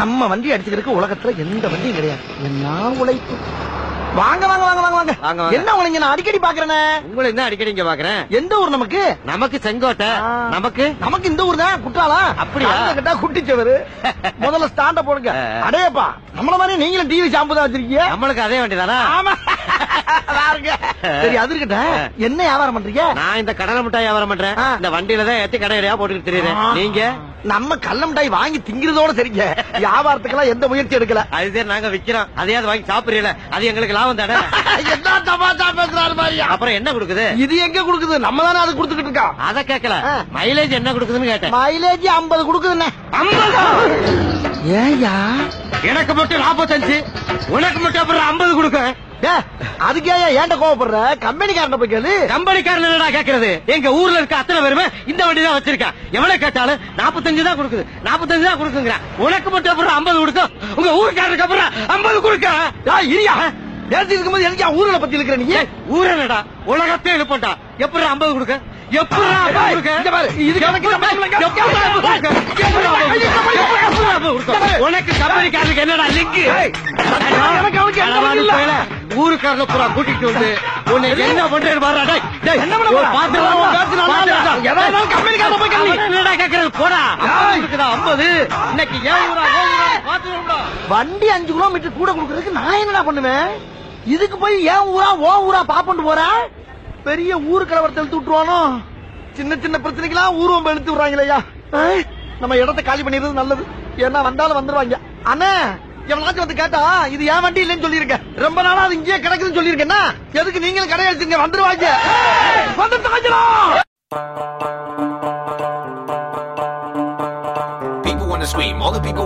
நம்ம வண்டி அடிச்சுக்கிறதுக்கு உலகத்துல எந்த வண்டியும் கிடையாது என்ன உழைப்பு வாங்க வாங்க வாங்க வாங்க வாங்க வாங்க, வாங்க. என்ன உழைங்க நான் அடிக்கடி பாக்குறேனே உங்களை என்ன அடிக்கடி இங்க பாக்குறேன் எந்த ஊர் நமக்கு நமக்கு செங்கோட்டை ஆ. நமக்கு நமக்கு இந்த ஊர் தான் குற்றாலா அப்படியா? கேட்டா குட்டிச்சவரு முதல்ல ஸ்டாண்ட போடுங்க ஆ. அடேப்பா நம்மள மாதிரி நீங்களும் டிவி ஷாம்பு தான் வச்சிருக்கீங்க நம்மளுக்கு அதே வண்டிதானா ஆமா பாருங்க சரி அது இருக்கட்டும் என்ன வியாபாரம் பண்றீங்க நான் இந்த கடலை மிட்டாய் வியாபாரம் பண்றேன் ஆ. இந்த வண்டியில தான் ஏத்தி கடையிலயா போட்டுட்டு தெரியுறேன் நீங்க நம்ம கள்ள மிட்டாய் வாங்கி திங்கிறதோட சரிங்க வியாபாரத்துக்கெல்லாம் எந்த முயற்சி எடுக்கல அதுதான் நாங்க விக்கிறோம் அதையாவது வாங்கி சாப்பிடுறீல அது எங்களுக்கு லாபம் தானே என்ன தமாஷா பேசுறாரு மாதிரியா அப்புறம் என்ன கொடுக்குது இது எங்க கொடுக்குது நம்ம தானே அது கொடுத்துக்கிட்டு இருக்கோம் அத கேட்கல ஆ. மைலேஜ் என்ன கொடுக்குதுன்னு கேட்டேன் மைலேஜ் ஐம்பது கொடுக்குதுண்ணே ஏயா எனக்கு மட்டும் நாற்பத்தஞ்சு உனக்கு மட்டும் அப்புறம் ஐம்பது கொடுக்க ஏ, அதுக்கே ஏன்ட கோவப்படுற கம்பெனிக்காரன் போய் கேளு கம்பெனிக்காரன் என்னடா கேக்குறது எங்க ஊர்ல இருக்க அத்தனை பேருமே இந்த வண்டி தான் வச்சிருக்கேன் எவ்வளவு கேட்டாலும் நாற்பத்தஞ்சு தான் கொடுக்குது நாற்பத்தஞ்சு தான் கொடுக்குங்க உனக்கு மட்டும் அப்புறம் ஐம்பது கொடுக்கும் உங்க ஊருக்காரருக்கு அப்புறம் ஐம்பது கொடுக்க ஏய், இரியா பேசி இருக்கும்போது எனக்கு ஏன் ஊர்ல பத்தி இருக்கிற நீ ஊர் என்னடா உலகத்தை எழுப்பண்டா எப்படி ஐம்பது கொடுக்க எப்படி ஏய், இங்க பாரு, இதுக்கு எனக்கு சம்பளம் இல்லைங்க. உனக்கு கம்பெனிக்காரருக்கு என்னடா லிங்க் ஏய், எனக்கு அவனுக்கு எந்த வழி இல்ல. ஊருக்காரன பூரா கூட்டிட்டு வந்து உன்னை என்ன பண்றேன்னு பாருடா டேய், டேய், என்ன பண்ண ஒரு போற? பாத்து நான் வா, பேசுனா பாத்து நான் வா. எதா இருந்தாலும் கம்பெனிக்காரனை போய் கேளு. அவன் என்னடா கேக்குறது போடா ஏய். இருக்குதா ஐம்பது இன்னைக்கு ஏன் ஊரா ஏன் ஊரா பாத்து வரும்டா வண்டி அஞ்சு கிலோமீட்டர் கூட கொடுக்கறதுக்கு நான் என்னடா பண்ணுவேன் இதுக்கு போய் ஏன் ஊரா ஓ ஊரா பாப்பண்டு போற பெரிய ஊரு கலவரத்தை இழுத்து விட்டுருவானோ சின்ன சின்ன பிரச்சனைக்கெல்லாம் ஊர்வம் இழுத்து விடுறாங்களேயா ஏய், நம்ம இடத்தை காலி பண்ணிடுறது நல்லது ஏன்னா வந்தாலும் வந்துருவாங்க அண்ணா எவனாச்சும் வந்து கேட்டா இது ஏன் வண்டி இல்லைன்னு சொல்லியிருக்கேன் ரொம்ப நாளா அது இங்கேயே கிடக்குதுன்னு சொல்லியிருக்கேன்னா எதுக்கு நீங்களும் கடை அடிச்சுங்க வந்துருவாங்க வந்துட்டாங்களா People wanna scream, all the people